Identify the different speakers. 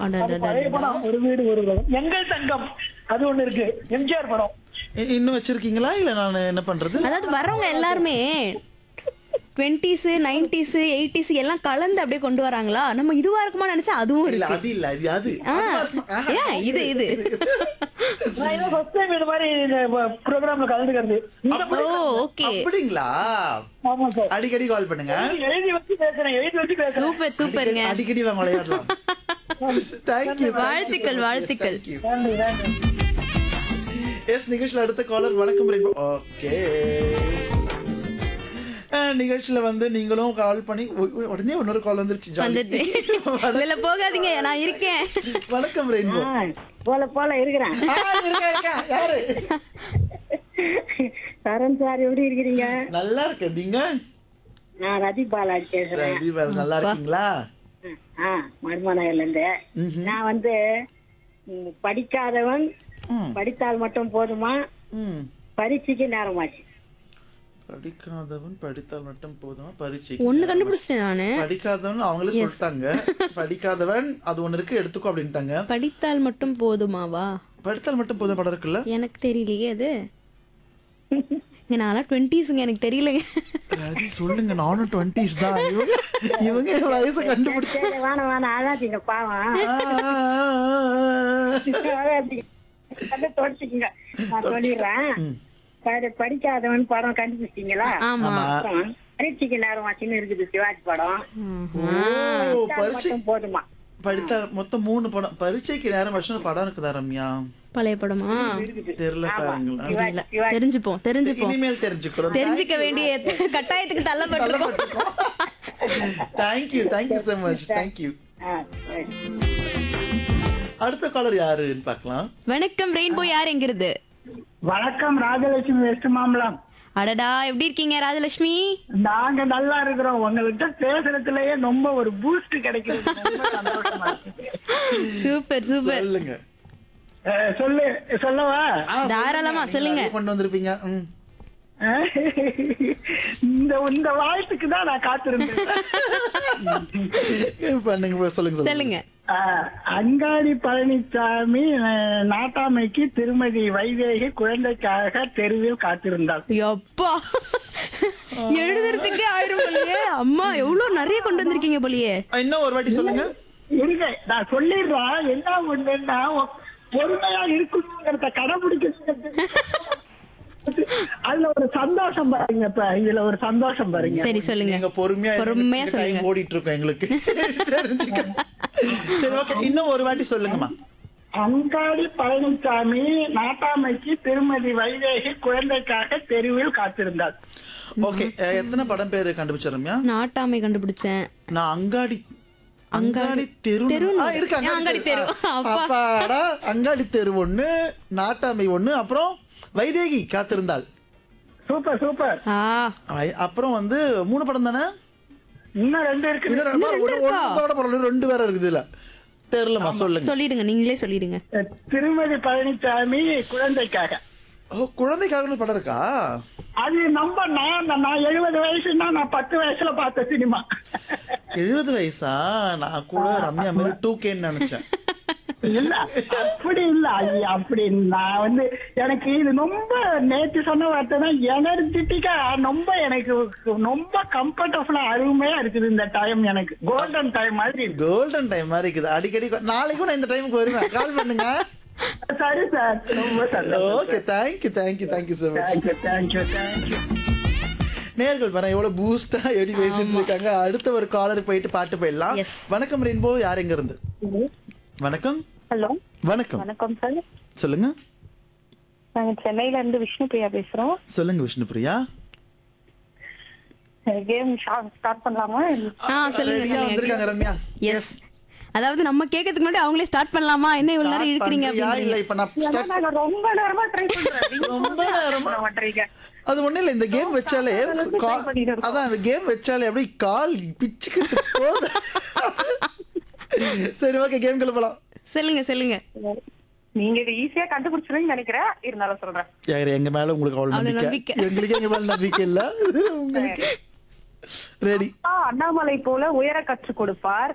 Speaker 1: அது பழைய
Speaker 2: அடடடடடா.
Speaker 1: படம் ஒரு வீடு ஒரு உலகம் எங்கள் தங்கம் அது ஒண்ணு இருக்கு எம்ஜிஆர் படம்
Speaker 3: இ- இன்னும் வச்சிருக்கீங்களா இல்ல நான் என்ன பண்றது
Speaker 2: அதாவது வர்றவங்க எல்லாருமே டுவெண்ட்டிஸ் நைன்டிஸ் எயிட்டிஸ் எல்லாம் கலந்து அப்படியே கொண்டு வராங்களா நம்ம இதுவா இருக்குமா நினைச்சா அதுவும்
Speaker 3: இல்ல
Speaker 2: இருக்கு
Speaker 3: அது இல்ல அது அது
Speaker 2: ஆ,
Speaker 3: அதுவா இருக்குமா? ஆஹா.
Speaker 2: ஏன் இது இது
Speaker 1: நான் இன்னும் ஃபர்ஸ்ட் டைம் இது மாதிரி ப்ரோக்ராம்ல கலந்துக்கிறது இந்த
Speaker 2: ஓ
Speaker 1: படம்
Speaker 2: ஓகே
Speaker 3: அப்படிங்களா
Speaker 1: ஆமா சார்
Speaker 3: அடிக்கடி கால் பண்ணுங்க
Speaker 1: எழுதி வச்சு பேசுறேன் எழுதி வச்சு பேசுறேன்
Speaker 2: சூப்பர் சூப்பருங்க
Speaker 3: அடிக்கடி வாங்க விளையாடலாம் தேங்க்யூ
Speaker 2: வாழ்த்துக்கள், வாழ்த்துக்கள்.
Speaker 1: நன்றி நன்றி
Speaker 3: எஸ் நிகழ்ச்சியில் அடுத்த காலர் வணக்கம் ஓகே நிகழ்ச்சியில வந்து நீங்களும் கால் பண்ணி உ- உ- உடனே இன்னொரு கால் வந்துருச்சு jolly.
Speaker 2: வந்துட்டு இதுல போகாதீங்க நான் இருக்கேன்
Speaker 3: வணக்கம் ரெயின்போ
Speaker 4: போல போல இருக்கிறேன்
Speaker 3: இருக்கா இருக்கா யாரு
Speaker 4: சரண் சார் எப்படி இருக்கிறீங்க
Speaker 3: நல்லா இருக்கேன் நீங்க
Speaker 4: நான் ரதி பாலாஜி பேசுறேன்
Speaker 3: ரவி பாரு, நல்லா இருக்கீங்களா
Speaker 4: ஆ மருமநகர்ல இருந்து
Speaker 3: ம்ஹும்.
Speaker 4: நான் வந்து ம், படிக்காதவன்
Speaker 3: ம்,
Speaker 4: படித்தால் மட்டும் போதுமா
Speaker 3: ம்.
Speaker 4: பரீட்சைக்கு நேரமாச்சு
Speaker 3: படிக்காதவன் படித்தால் மட்டும் போதுமா பரீட்சை
Speaker 2: ஒண்ணு கண்டுபிடிச்சிட்டேன் நானு
Speaker 3: படிக்காதவன் அவங்களே சொல்லிட்டாங்க படிக்காதவன் அது ஒண்ணு இருக்கு எடுத்துக்கோ அப்படின்ட்டாங்க
Speaker 2: படித்தால் மட்டும் போதுமாவா
Speaker 3: படித்தால் மட்டும் போதும் படம் இருக்குல்ல
Speaker 2: எனக்கு தெரியலையே அது இங்க நான்லாம் டுவெண்ட்டிஸுங்க எனக்கு தெரியலங்க
Speaker 3: ரவி சொல்லுங்க நானும் டுவெண்ட்டிஸ் தான் இவங்க இவங்க என் வயசை கண்டுபிடிச்சு
Speaker 4: சரி வேணாம் வேணாம் அழாதீங்க பாவம் அழாதீங்க. அதை தொடச்சிக்கங்க நான் சொல்லிடுறேன்
Speaker 3: ம்.
Speaker 4: சரி, படிக்காதவன் படம் கண்டுபிடிச்சிட்டீங்களா
Speaker 2: ஆமா
Speaker 3: ஆமா
Speaker 4: அப்புறம் பரீட்சைக்கு நேரமாச்சுன்னு இருக்குது சிவாஜி படம்
Speaker 3: ஓ பரீட்சை
Speaker 4: மட்டும் போதுமா
Speaker 3: படித்தா மொத்தம் மூணு படம் பரீட்சைக்கு நேரம் வருஷம் படம் இருக்குதா ரம்யா
Speaker 2: பழைய படமா
Speaker 3: தெரியல பாருங்களா
Speaker 2: இல்ல தெரிஞ்சுப்போம் தெரிஞ்சுப்போம்
Speaker 3: இனிமேல் தெரிஞ்சுக்கிறோம்
Speaker 2: தெரிஞ்சுக்க வேண்டிய கட்டாயத்துக்கு தள்ளப்பட்டிருக்கோம்
Speaker 3: thank you thank you so much thank you
Speaker 4: ஆ, சரி.
Speaker 3: அடுத்த காலர் யாருன்னு பார்க்கலாம்
Speaker 2: வணக்கம் ரெயின்போ யார் எங்கிறது
Speaker 1: வணக்கம் ராஜலட்சுமி வெஸ்ட் மாம்பலம்
Speaker 2: அடடா எப்படி இருக்கீங்க ராஜலட்சுமி
Speaker 1: நாங்க நல்லா இருக்கிறோம் உங்கள்கிட்ட பேசுறதுலயே ரொம்ப ஒரு பூஸ்ட் கிடைக்கிறது ரொம்ப சந்தோஷமா இருக்கு
Speaker 2: சூப்பர் சூப்பர்
Speaker 3: சொல்லுங்க
Speaker 1: அஹ், சொல்லு சொல்லவா
Speaker 3: ஆ,
Speaker 2: தாராளமா
Speaker 3: நீங்க
Speaker 2: சொல்லுங்க.
Speaker 3: நிறைய கொண்டு வந்திருப்பீங்க ம்.
Speaker 1: அஹ், இந்த இந்த வாழ்த்துக்கு தான் நான் காத்திருந்தேன்
Speaker 3: பண்ணுங்க சொல்லுங்க சொல்லுங்க
Speaker 2: சொல்லுங்க
Speaker 1: அஹ், அங்காடி பழனிசாமி அஹ், நாட்டாமைக்கு திருமதி வைதேகி குழந்தைக்காக தெருவில் காத்திருந்தாள்
Speaker 2: எப்பா எழுதுறதுக்கே ஆயிரம் போலியே அம்மா எவ்வளவு நிறைய கொண்டு வந்திருக்கீங்க போலியே
Speaker 3: இன்னும் ஒரு வாட்டி சொல்லுங்க
Speaker 1: இருங்க நான் சொல்லிடுறேன் என்ன ஒண்ணுன்னா பொறுமையா இருக்கணுங்கிறத கடைபிடிக்கணுங்கிறது அதுல ஒரு சந்தோஷம் பாருங்க இப்ப இதுல ஒரு சந்தோஷம் பாருங்க
Speaker 2: சரி சொல்லுங்க
Speaker 3: நீங்க பொறுமையா
Speaker 2: பொறுமையா
Speaker 3: டைம்
Speaker 2: சொல்லுங்க
Speaker 3: ஓடிட்டு இருக்கோம் எங்களுக்கு தெரிஞ்சுக்க சரி ஓகே இன்னும் ஒரு வாட்டி சொல்லுங்கம்மா
Speaker 1: அங்காடி பழனிசாமி நாட்டாமைக்கு திருமதி வைதேகி குழந்தைக்காக தெருவில் காத்திருந்தாள்
Speaker 3: ஓகே எத்தனை படம் பேரு கண்டுபிடிச்ச ரம்யா
Speaker 2: நாட்டாமை கண்டுபிடிச்சேன்
Speaker 3: நான் அங்காடி அங்காடி தெரு
Speaker 2: தெரு
Speaker 3: ஆ, இருக்கு
Speaker 2: ஆ, அங்காடி தெரு.
Speaker 3: ஆ,
Speaker 2: அப்பா.
Speaker 3: அப்பாடா அங்காடி தெரு ஒண்ணு நாட்டாமை ஒண்ணு அப்புறம் வைதேகி காத்திருந்தாள்
Speaker 1: சூப்பர் சூப்பர்
Speaker 2: ஆ
Speaker 3: ஐ- அப்புறம் வந்து மூணு படம் தானே
Speaker 1: இன்னும் ரெண்டு இருக்கு
Speaker 3: இன்னும் ரெண்டு படம், ஒரு- ஒண்ணுத்தோட பரவாயில்ல ரெண்டு வேற இருக்குது இல்ல தெரியலமா சொல்லுங்க
Speaker 2: சொல்லிடுங்க நீங்களே சொல்லிடுங்க
Speaker 1: திருமதி பழனிசாமி குழந்தைக்காக
Speaker 3: ஓ குழந்தைக்காக படம் இருக்கா
Speaker 1: அது நம்ம நான் நான் எழுபது வயசுன்னா நான் பத்து வயசுல பார்த்த சினிமா
Speaker 3: எழுபது வயசா நான் கூட ரம்யா மாதிரி டூ கேன்னு நினைச்சேன்
Speaker 1: இல்ல அப்படி இல்ல ஐயா, அப்படி நான் வந்து எனக்கு இது ரொம்ப நேற்று சொன்ன வார்த்தை தான் எனர்ஜெட்டிக்கா ரொம்ப எனக்கு ரொம்ப கம்ஃபர்டபுளா அருமையா இருக்குது இந்த டைம் எனக்கு கோல்டன் டைம் மாதிரி இருக்கு
Speaker 3: கோல்டன் டைம் மாதிரி இருக்குது அடிக்கடி கொ- நாளைக்கும் நான் இந்த டைமுக்கு வருவேன் கால் பண்ணுங்க
Speaker 1: சரி சார் ரொம்ப சந்தோஷம்
Speaker 3: okay thank you thank you thank you so much
Speaker 1: thank you thank you thank you
Speaker 3: நேர்கள் பாருங்க எவ்வளவு பூஸ்டா எப்படி பேசிட்டு இருக்காங்க அடுத்த ஒரு காலருக்கு போயிட்டு பாட்டு போயிடலாம்
Speaker 2: Yes.
Speaker 3: வணக்கம் ரெயின்போ யார் எங்க இருந்து வணக்கம்
Speaker 5: ஹலோ
Speaker 3: வணக்கம்
Speaker 5: வணக்கம் சார்
Speaker 3: சொல்லுங்க
Speaker 5: நாங்க சென்னையில இருந்து விஷ்ணு பிரியா பேசுறோம்
Speaker 3: சொல்லுங்க விஷ்ணுபிரியா
Speaker 5: கேம் ஸ்டார்ட் பண்ணலாமா
Speaker 2: ஆ சொல்லுங்க
Speaker 3: ரெடியா
Speaker 2: சொல்லுங்க
Speaker 3: வந்திருக்காங்க ரம்யா
Speaker 2: எஸ் அதாவது நம்ம கேட்கறதுக்கு முன்னாடி அவங்களே ஸ்டார்ட் பண்ணலாமா என்ன இவ்வளவு நேரம் இழுக்கிறீங்க
Speaker 3: பண்றியா? இல்ல
Speaker 2: அப்படின்னு
Speaker 3: இப்ப நான்
Speaker 5: ஏன்னா
Speaker 3: start-
Speaker 5: நாங்க ரொம்ப நேரமா ட்ரை பண்றோம் நீங்க
Speaker 3: ரொம்ப நேரமா?
Speaker 5: பண்ண மாட்டீங்க
Speaker 3: அது ஒண்ணு இல்ல இந்த கேம் வச்சாலே
Speaker 5: காலையில
Speaker 3: கா-
Speaker 5: try பண்ணிட்டு இருக்கோம்.
Speaker 3: அதான் அந்த கேம் வச்சாலே அப்படியே கால் பிச்சுக்கிட்டு போகுது சரி ஓகே கேம் போலாம்
Speaker 2: சொல்லுங்க சொல்லுங்க
Speaker 5: நீங்க இது ஈஸியா கண்டுபிடிச்சிருவீங்கன்னு நினைக்கிறேன் இருந்தாலும் சொல்றேன்
Speaker 3: யாரு எங்க மேல உங்களுக்கு அவ்வளவு
Speaker 2: அவ்வளவு
Speaker 3: நம்பிக்கை
Speaker 2: நம்பிக்கை.
Speaker 3: எங்களுக்கு எங்க மேல நம்பிக்கை இல்ல உங்களுக்கு ரெடி
Speaker 5: அப்பா அண்ணாமலை போல உயர கற்றுக் கொடுப்பார்